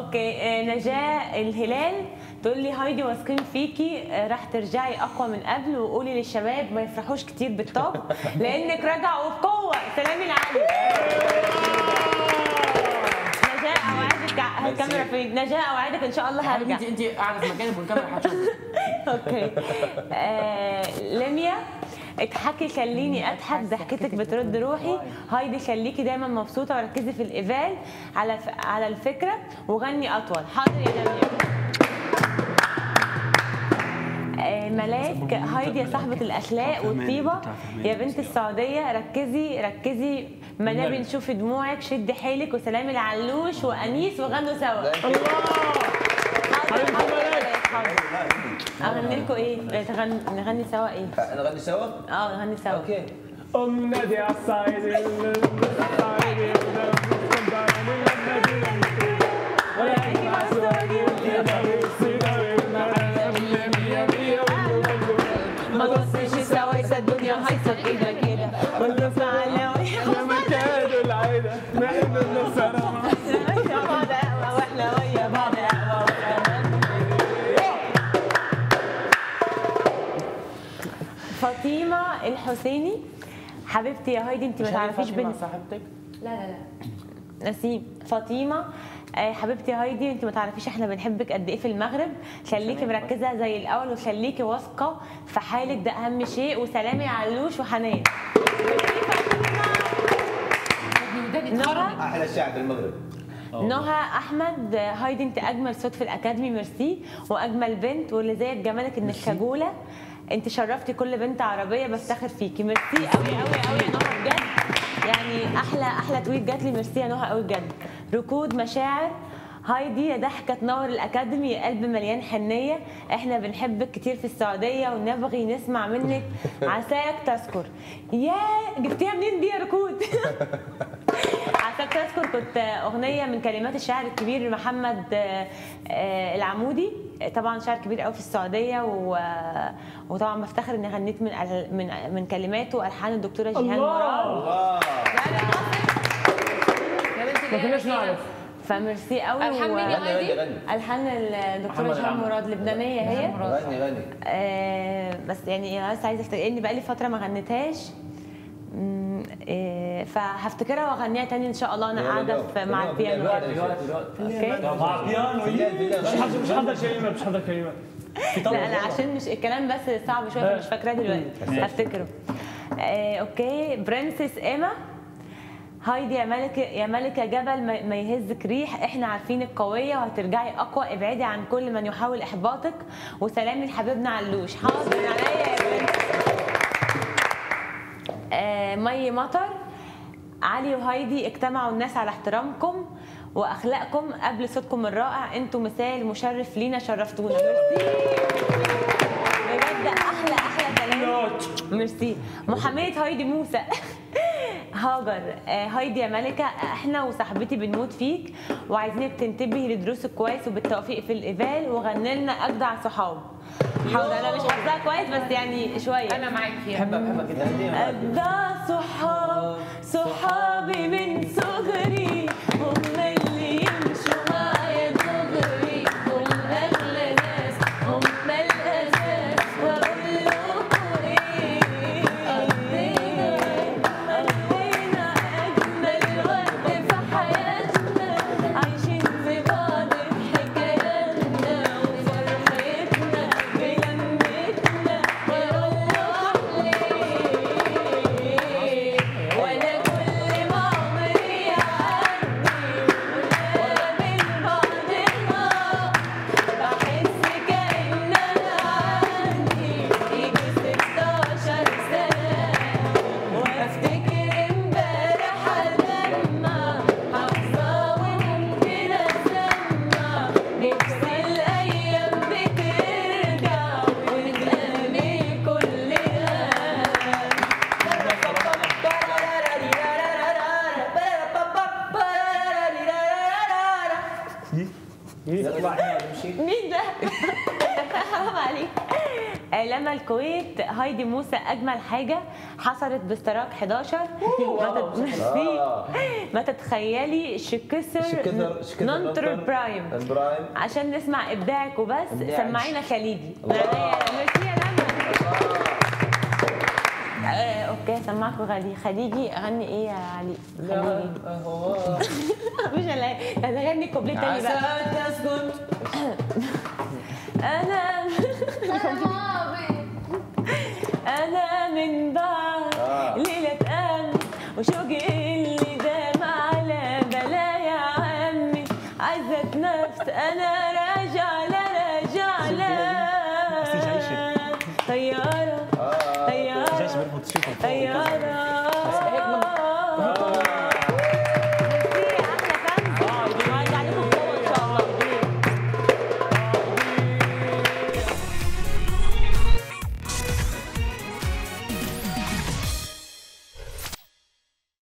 اوكي آه، نجاة الهلال تقول لي هايدي واثقين فيكي آه، راح ترجعي اقوى من قبل وقولي للشباب ما يفرحوش كتير بالطب لانك راجعه وبقوه سلامي العالي نجاة اوعدك ع- الكاميرا فين نجاة اوعدك ان شاء الله هرجع انت انت قاعده في مكانك والكاميرا هتشوفك اوكي آه لميا اضحكي خليني اضحك ضحكتك بترد روحي هايدي خليكي دايما مبسوطه وركزي في الايفال على ف... على الفكره وغني اطول حاضر يا لميا آه، ملاك هايدي يا صاحبة الأخلاق والطيبة يا بنت السعودية ركزي ركزي ما نبي نشوف دموعك شدي حيلك وسلام العلوش وأنيس وغنوا سوا حاضر حاضر حاضر اغني لكم ايه نغني, نغني سوا ايه نغني سوا؟ اه نغني سوا اوكي ام نادي على الصعيد الصعيد ولا ينفع سوري ما تبصيش سوا يسا الدنيا هايصه كده كده والنص على لما كانوا العيدة نحن النصارى بعض قهوه واحنا ويا بعض قهوه فاطمه الحسيني حبيبتي يا هايدي انت ما تعرفيش بنت صاحبتك لا لا لا نسيم فاطمه آه، حبيبتي هايدي انت ما تعرفيش احنا بنحبك قد ايه في المغرب خليكي مركزه زي الاول وخليكي واثقه في حالك ده اهم شيء وسلامي علوش وحنان نهى احلى شعب المغرب نهى احمد آه، هايدي انت اجمل صوت في الاكاديمي ميرسي واجمل بنت واللي زيك جمالك انك خجوله انت شرفتي كل بنت عربيه بفتخر فيكي ميرسي قوي قوي قوي يا نهى بجد يعني احلى احلى تويت جات لي ميرسي يا نهى قوي بجد ركود مشاعر هايدي يا ضحكة تنور الأكاديمي يا قلب مليان حنية احنا بنحبك كتير في السعودية ونبغي نسمع منك عساك تذكر يا جبتيها منين دي يا ركود عساك تذكر كنت أغنية من كلمات الشاعر الكبير محمد آه، آه، العمودي طبعا شاعر كبير قوي في السعودية و... وطبعا بفتخر اني غنيت من من من كلماته والحان الدكتورة جيهان مراد الله يا بنتي ما كناش نعرف فميرسي قوي ألحان مين يا غني غني غني الحان الدكتوره محمد جيهان العمري. مراد لبنانيه هي غني غني آه بس يعني انا لسه عايزه افتكر لاني بقالي فتره ما غنيتهاش مم، آه، فهفتكرها واغنيها تاني ان شاء الله انا يلا قاعده اليوم. في- مع اليوم، البيانو اليوم. دلوقتي دلوقتي اوكي مع بيانو بالله بالله مش حافظ مش حافظ كلمة مش حافظ كلمة لا انا عشان مش الكلام بس صعب شويه فمش فاكراه دلوقتي هفتكره آه، اوكي برنسس ايما هايدي يا ملكة يا ملكة جبل ما ما يهزك ريح احنا عارفينك قوية وهترجعي اقوى ابعدي عن كل من يحاول احباطك وسلامي لحبيبنا علوش حاضر عليا يا بنت آه، مي مطر علي وهايدي اجتمعوا الناس على احترامكم واخلاقكم قبل صوتكم الرائع انتوا مثال مشرف لينا شرفتونا ميرسي بجد احلى احلى كلام ميرسي محامية هايدي موسى هاجر آه، هايدي يا ملكة احنا وصاحبتي بنموت فيك وعايزينك تنتبهي لدروسك كويس وبالتوفيق في الايفال وغني لنا اجدع صحاب حاضر انا مش حافظاها كويس بس يعني شويه انا معاك فيها بحبها بحبها جدا أجدع صحاب صحابي من صغري هم اللي يمشوا معايا دغري هم أغلى ناس هم الأساس وأقول لكم إيه قضينا قضينا أجمل وقت في حياتنا عايشين في بعض بحكاياتنا وفرحتنا بلمتنا والله ليه وانا كل ما عمري الكويت هايدي موسى اجمل حاجه حصلت باستراك 11 ما تت- ميرسي. آه. ما تتخيلي شكسر شكثر شكثر ننطر برايم برايم عشان نسمع ابداعك وبس إبداعك. سمعينا خليجي الله. ميرسي يا نجمة آه، اوكي سمعكم خليجي خليجي اغني ايه يا علي خليجي هو مش هلا- هنغني كوبليه تاني بقى عسى تسكن انا انا من بعد آه. ليلة امس وشوقي اللي دام على بلا يا عمي عزة نفس انا راجع لا راجع لا طيارة طيارة طيارة